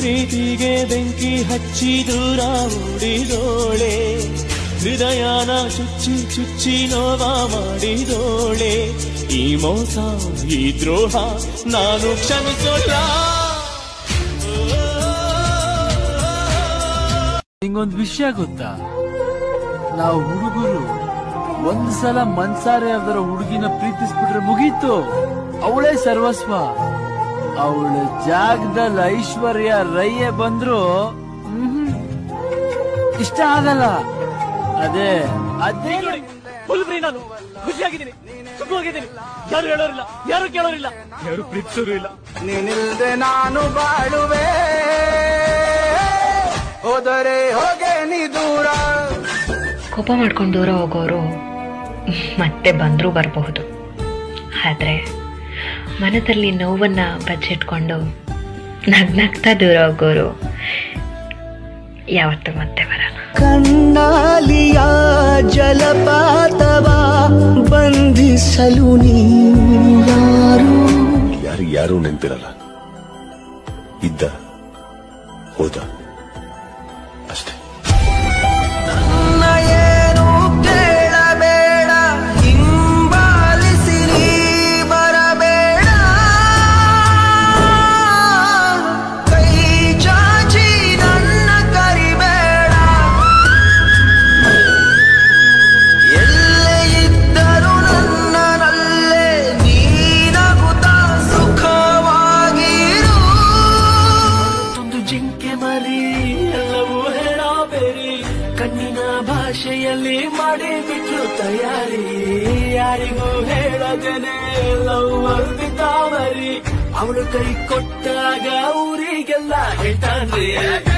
ಪ್ರೀತಿಗೆ ಬೆಂಕಿ ಹಚ್ಚಿ ದೂರ ಓಡಿದೋಳೆ ಹೃದಯನ ಚುಚ್ಚಿ ಚುಚ್ಚಿ ನೋವ ಮಾಡಿದೋಳೆ ಈ ಮೋಸ ಈ ದ್ರೋಹ ನಾನು ಕ್ಷಮಿಸೋಲ್ಲ ನಿಂಗೊಂದ್ ವಿಷಯ ಗೊತ್ತಾ ನಾವು ಹುಡುಗರು ಒಂದ್ ಸಲ ಮನ್ಸಾರೆ ಅದರ ಹುಡುಗಿನ ಪ್ರೀತಿಸ್ಬಿಟ್ರೆ ಮುಗೀತು ಅವಳೇ ಸರ್ವಸ್ವ ಅವಳ ಜಾಗದಲ್ಲಿ ಐಶ್ವರ್ಯ ರೈಯೇ ಬಂದ್ರು ಮ್ಹೂ. ಇಷ್ಟ ಆಗಲ್ಲ ಅದೇ ಅದೇ ಫುಲ್ ಫ್ರೀ ನಾನು ಖುಷಿಯಾಗಿದ್ದೀನಿ ಸುಖವಾಗಿದ್ದೀನಿ ಯಾರು ಹೇಳೋರಿಲ್ಲ ಯಾರು ಕೇಳೋರಿಲ್ಲ ಯಾರು ಪ್ರೀತಿಸೋರು ಇಲ್ಲ ನೀನಿಲ್ದೆ ನಾನು ಬಾಳುವೆ ಹೋದರೆ ಹೋಗೆ ನೀ ದೂರ ಕೋಪ ಮಾಡ್ಕೊಂಡು ದೂರ ಹೋಗೋರು ಮತ್ತೆ ಬಂದರೂ ಬರಬಹುದು ಆದರೆ ಮನದಲ್ಲಿ ನೋವನ್ನು ಬಚ್ಚಿಟ್ಕೊಂಡು ನಗ್ನಗ್ತಾ ದೂರ ಹೋಗೋರು ಯಾವತ್ತೂ ಮತ್ತೆ ಬರಲ್ಲ ಕಣ್ಣಾಲಿಯ ಜಲಪಾತವ ಬಂಧಿಸಲು ನೀ ಯಾರು ಯಾರಿಗೆ ಯಾರೂ ನೆನಪಿರಲ್ಲ ಇದ್ದ ಹೋದ ಅಷ್ಟೇ ನನ್ನ ಏನು ಕೇಳಬೇಡ ಹಿಂಬಾಲಿಸಿ ನೀ ಬರಬೇಡ ಕೈ ಚಾಚಿ ನನ್ನ ಕರಿಬೇಡ ಎಲ್ಲೇ ಇದ್ದರೂ ನನ್ನನಲ್ಲೇ ನೀನಗುತ್ತಾ ಸುಖವಾಗಿರು ಒಂದು ಜಿಂಕೆ ಮರಿ ಎಲ್ಲವೂ ಹೇಳಬೇರಿ ಕಣ್ಣಿನ ಭಾಷೆಯಲ್ಲಿ ಮಾಡಿ ಬಿಟ್ಲು ತಯಾರಿ ಯಾರಿಗೂ ಹೇಳದೇನೆ ಲವ್ ಬಿದ್ದಾವರಿ ಅವಳು ಕೈ ಕೊಟ್ಟಾಗ ಊರಿಗೆಲ್ಲ ಹೇಳ್ತಾನ್ರಿ